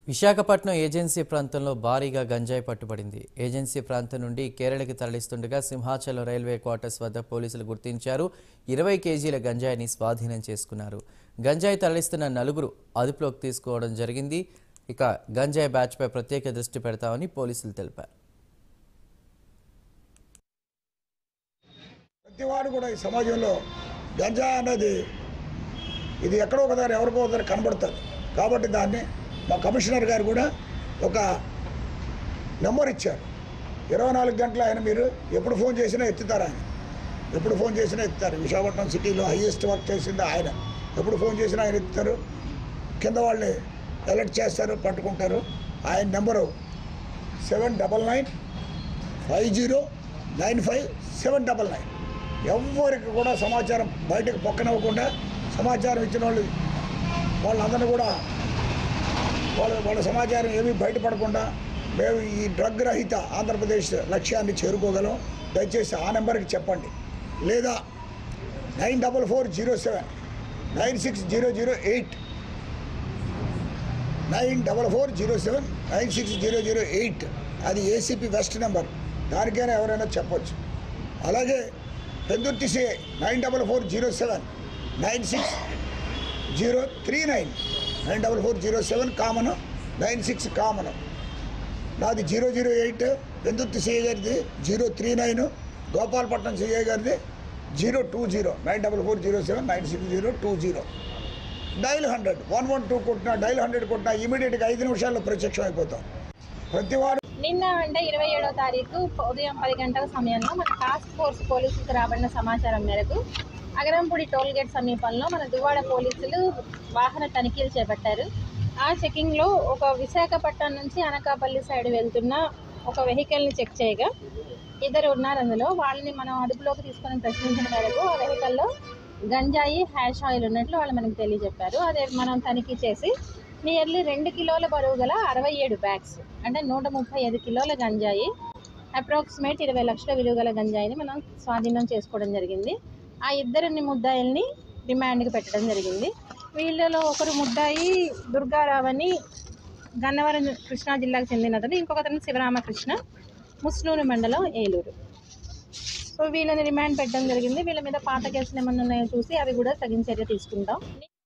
Visakhapatnam agency ప్రాంతంలో భారీగా గంజాయి పట్టుబడింది ఏజెన్సీ ప్రాంతం నుండి కేరళకి తరలిస్తుండగా సింహాచలం రైల్వే క్వార్టర్స్ వద్ద పోలీసులు గుర్తించారు ఇరవై కేజీల గంజాయిని స్వాధీనం చేసుకున్నారు గంజాయి తరలిస్తున్న నలుగురు అదుపులోకి తీసుకోవడం జరిగింది ఇక గంజాయి బ్యాచ్పై ప్రత్యేక దృష్టి పెడతామని పోలీసులు తెలిపారు ప్రతివాడు కూడా ఈ సమాజంలో గంజా అనేది ఇది ఎక్కడో ఒక దగ్గర ఎవరికో ఒక దగ్గర కనబడుతుంది కాబట్టి దాన్ని మా కమిషనర్ గారు కూడా ఒక నెంబర్ ఇచ్చారు ఇరవై నాలుగు గంటలు ఆయన మీరు ఎప్పుడు ఫోన్ చేసినా ఎత్తుతారు ఆయన ఎప్పుడు ఫోన్ చేసినా ఎత్తుతారు విశాఖపట్నం సిటీలో హైయెస్ట్ వర్క్ చేసింది ఆయన ఎప్పుడు ఫోన్ చేసినా ఆయన ఎత్తుతారు కింద వాళ్ళని అలర్ట్ చేస్తారు పట్టుకుంటారు ఆయన number seven double nine five zero nine five seven double nine ఎవరికి కూడా సమాచారం బయటకు పొక్కనివ్వకుండా సమాచారం ఇచ్చిన వాళ్ళు వాళ్ళందరినీ కూడా వాళ్ళ వాళ్ళ సమాచారం ఏమీ బయటపడకుండా మేము ఈ డ్రగ్ రహిత ఆంధ్రప్రదేశ్ లక్ష్యాన్ని చేరుకోగలం దయచేసి ఆ నెంబర్కి చెప్పండి లేదా nine double four zero seven nine six zero zero eight nine double four zero seven nine six zero zero eight అది ఏసీపీ వెస్ట్ నెంబర్ దానికైనా ఎవరైనా చెప్పొచ్చు అలాగే Pendurthi CI nine double four zero seven nine six zero three nine nine double four zero seven common nine six common నాది zero zero eight Pendurthi CI గారిది zero three nine Gopalapatnam CI గారిది zero two zero nine double four zero seven nine six zero two zero dial hundred one one two కొట్టినా dial hundred కొట్టినా ఇమీడియట్గా ఐదు నిమిషాల్లో ప్రత్యక్షం అయిపోతాం ప్రతివాడు నిన్న అంటే ఇరవై ఏడో తారీఖు ఉదయం పది గంటల సమయంలో మన టాస్క్ ఫోర్స్ పోలీసులకు రాబడిన సమాచారం మేరకు అగరంపూడి టోల్ గేట్ సమీపంలో మన దువ్వాడ పోలీసులు వాహన తనిఖీలు చేపట్టారు ఆ చెకింగ్లో ఒక విశాఖపట్నం నుంచి అనకాపల్లి సైడ్ వెళ్తున్న ఒక వెహికల్ని చెక్ చేయగా ఇద్దరు ఉన్నారు అందులో వాళ్ళని మనం అదుపులోకి తీసుకొని ప్రశ్నించిన మేరకు ఆ వెహికల్లో గంజాయి హ్యాష్ ఆయిల్ ఉన్నట్లు వాళ్ళు మనకు తెలియజెప్పారు అదే మనం తనిఖీ చేసి నియర్లీ రెండు కిలోల బరువు గల అరవై ఏడు బ్యాగ్స్ అంటే నూట ముప్పై ఐదు కిలోల గంజాయి అప్రాక్సిమేట్ ఇరవై లక్షల విలువ గల గంజాయిని మనం స్వాధీనం చేసుకోవడం జరిగింది ఆ ఇద్దరిని ముద్దాయిల్ని రిమాండ్కి పెట్టడం జరిగింది వీళ్ళలో ఒకరు ముద్దాయి దుర్గారావు అని గన్నవరం కృష్ణా జిల్లాకు చెందిన అతను ఇంకొకతను శివరామకృష్ణ ముస్లూరు మండలం ఏలూరు సో వీళ్ళని రిమాండ్ పెట్టడం జరిగింది వీళ్ళ మీద పాత కేసులు ఏమన్నా ఉన్నాయో చూసి అవి కూడా తగిన చర్య తీసుకుంటాం